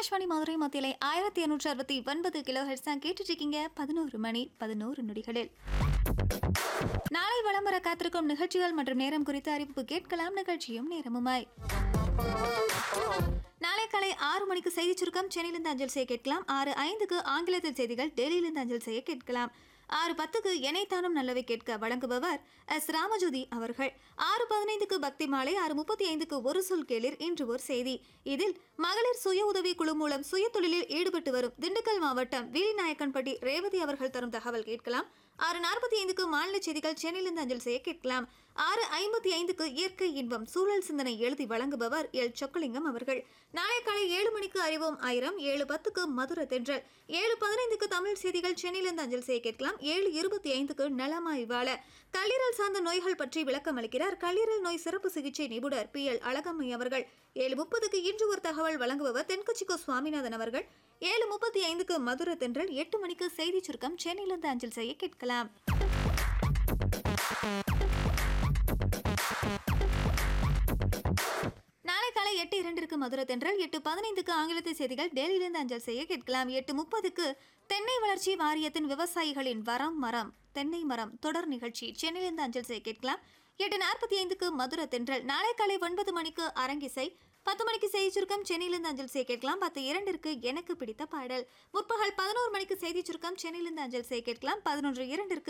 ஆகாஷ்வாணி மதுரை மத்தியிலே ஆயிரத்தி இருநூற்றி அறுபத்தி ஒன்பது கிலோ ஹெட்ஸ் தான் கேட்டுட்டு இருக்கீங்க பதினோரு மணி பதினோரு நொடிகளில் நாளை வலம் வர காத்திருக்கும் நிகழ்ச்சிகள் மற்றும் நேரம் குறித்த அறிவிப்பு கேட்கலாம் நிகழ்ச்சியும் நேரமுமாய் நாளை காலை ஆறு மணிக்கு செய்தி சுருக்கம் சென்னையிலிருந்து அஞ்சல் செய்ய கேட்கலாம் ஆறு ஐந்துக்கு ஆங்கிலத்தில் செய்திகள் டெல்லியிலிருந்து அஞ்சல் செய்ய கேட்கலாம் ஆறு பத்துக்கு எனைத்தானும் நல்லவை கேட்க வழங்குபவர் எஸ் ராமஜோதி அவர்கள் ஆறு பதினைந்துக்கு பக்தி மாலை ஆறு முப்பத்தி ஐந்துக்கு ஒரு சொல் கேளிர் இன்று ஒரு செய்தி இதில் மகளிர் சுய உதவி குழு மூலம் சுய தொழிலில் ஈடுபட்டு வரும் திண்டுக்கல் மாவட்டம் வீலிநாயக்கன்பட்டி ரேவதி அவர்கள் தரும் தகவல் கேட்கலாம் ஆறு நாற்பத்தி ஐந்துக்கு மாநில செய்திகள் சென்னையிலிருந்து அஞ்சல் செய்ய கேட்கலாம் ஆறு ஐம்பத்தி ஐந்துக்கு இயற்கை இன்பம் சூழல் சிந்தனை எழுதி வழங்குபவர் எல் சொக்கலிங்கம் அவர்கள் நாளை காலை ஏழு மணிக்கு அறிவோம் ஆயிரம் ஏழு பத்துக்கு மதுர தென்றல் ஏழு பதினைந்துக்கு தமிழ் செய்திகள் சென்னையிலிருந்து அஞ்சல் செய்ய கேட்கலாம் ஏழு இருபத்தி ஐந்துக்கு நலமாய் வாழ கல்லீரல் சார்ந்த நோய்கள் பற்றி விளக்கம் அளிக்கிறார் கல்லீரல் நோய் சிறப்பு சிகிச்சை நிபுணர் பி எல் அழகம்மை அவர்கள் ஏழு முப்பதுக்கு இன்று ஒரு தகவல் வழங்குபவர் தென்கட்சிக்கோ சுவாமிநாதன் அவர்கள் ஏழு முப்பத்தி ஐந்துக்கு மதுர தென்றல் எட்டு மணிக்கு செய்தி சுருக்கம் சென்னையிலிருந்து அஞ்சல் செய்ய கேட்கலாம் நாளை காலை எட்டு இரண்டிற்கு மதுரை தென்றல் எட்டு பதினைந்துக்கு ஆங்கிலத்து செய்திகள் டெல்லியிலிருந்து அஞ்சல் செய்ய கேட்கலாம் எட்டு முப்பதுக்கு தென்னை வளர்ச்சி வாரியத்தின் விவசாயிகளின் வரம் மரம் தென்னை மரம் தொடர் நிகழ்ச்சி சென்னையிலிருந்து அஞ்சல் செய்ய கேட்கலாம் எட்டு நாற்பத்தி ஐந்துக்கு மதுரை தென்றல் நாளை காலை ஒன்பது மணிக்கு அரங்கிசை பத்து மணிக்கு செய்தி சுருக்கம் சென்னையிலிருந்து அஞ்சல் செய்ய கேட்கலாம் பத்து இரண்டிற்கு எனக்கு பிடித்த பாடல் முற்பகல் பதினோரு மணிக்கு செய்தி சுருக்கம் சென்னையிலிருந்து அஞ்சல் செய்ய கேட்கலாம் பதினொன்று இரண்டிற்கு